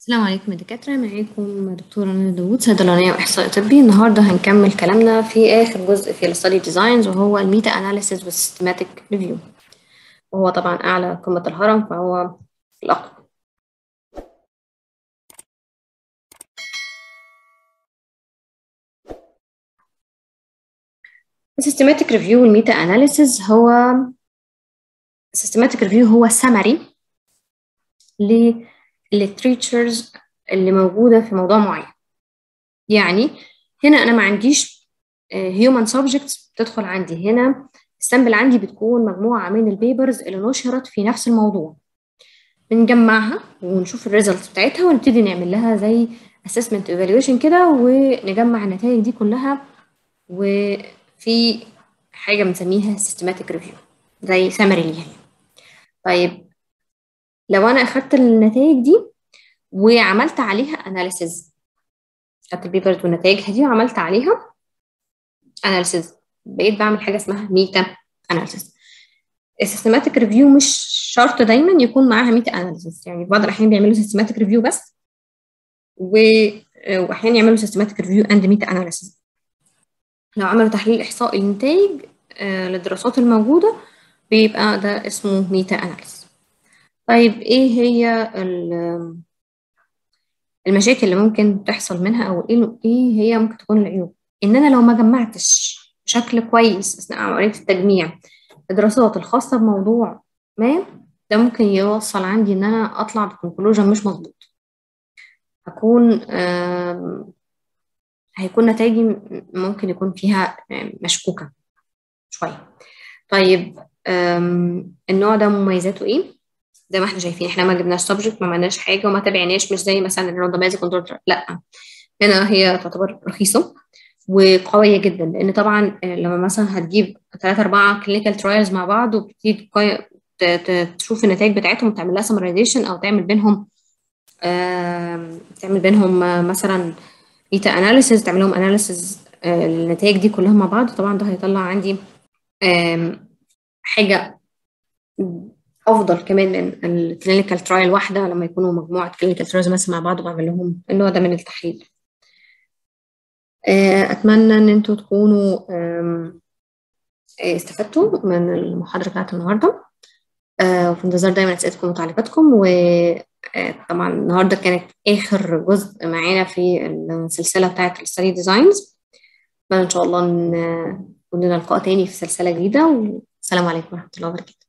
السلام عليكم يا دكاترة معاكم دكتورة نانا داوود صيدلانية وإحصائي طبي النهاردة هنكمل كلامنا في آخر جزء في الستادي ديزاينز وهو الميتا أناليسيز والسيستماتيك ريفيو وهو طبعا أعلى قمة الهرم فهو الأقوى السيستماتيك ريفيو والميتا أناليسيز هو السيستماتيك ريفيو هو سمري للتريتشرز اللي موجودة في موضوع معين يعني هنا أنا ما عنديش هيومن سبجكتس بتدخل عندي هنا السامبل عندي بتكون مجموعة من البيبرز اللي نشرت في نفس الموضوع بنجمعها ونشوف الريزلتس بتاعتها ونبتدي نعمل لها زي assessment evaluation كده ونجمع النتائج دي كلها وفي حاجة بنسميها systematic review زي summary ليها طيب لو أنا أخدت النتائج دي وعملت عليها اناليسيز خدت البيبرز ونتائجها دي وعملت عليها اناليسيز بقيت بعمل حاجه اسمها ميتا اناليسيز السيستماتيك ريفيو مش شرط دايما يكون معاها ميتا اناليسيز يعني في بعض الاحيان بيعملوا سيستماتيك ريفيو بس و... واحيانا يعملوا سيستماتيك ريفيو اند ميتا اناليسيز لو عملوا تحليل احصائي للنتائج آه للدراسات الموجوده بيبقى ده اسمه ميتا اناليسيز طيب ايه هي المشاكل اللي ممكن تحصل منها او ايه ايه هي ممكن تكون العيوب ان انا لو ما جمعتش بشكل كويس اثناء عمليه التجميع الدراسات الخاصه بموضوع ما ده ممكن يوصل عندي ان انا اطلع بكونكلوجن مش مظبوط هكون هيكون نتائجي ممكن يكون فيها مشكوكه شويه طيب النوع ده مميزاته ايه زي ما احنا شايفين احنا ما جبناش سبجكت ما عملناش حاجه وما تابعناش مش زي مثلا الراندمايز كنترول لا هنا هي تعتبر رخيصه وقويه جدا لان طبعا لما مثلا هتجيب ثلاثة أربعة كلينيكال ترايلز مع بعض وبتبتدي تشوف النتائج بتاعتهم وتعمل لها سمرايزيشن او تعمل بينهم تعمل بينهم مثلا ميتا اناليسيز تعمل لهم اناليسيز النتائج دي كلها مع بعض طبعا ده هيطلع عندي حاجه افضل كمان من الكلينيكال ترايل واحده لما يكونوا مجموعه كلينيكال ترايلز مثلا مع بعض وبعمل لهم النوع ده من التحليل اتمنى ان انتوا تكونوا استفدتوا من المحاضره بتاعت النهارده وفي انتظار دايما اسئلتكم وتعليقاتكم وطبعا النهارده كانت اخر جزء معانا في السلسله بتاعت الستادي ديزاينز ان شاء الله نكون لنا لقاء تاني في سلسله جديده والسلام عليكم ورحمه الله وبركاته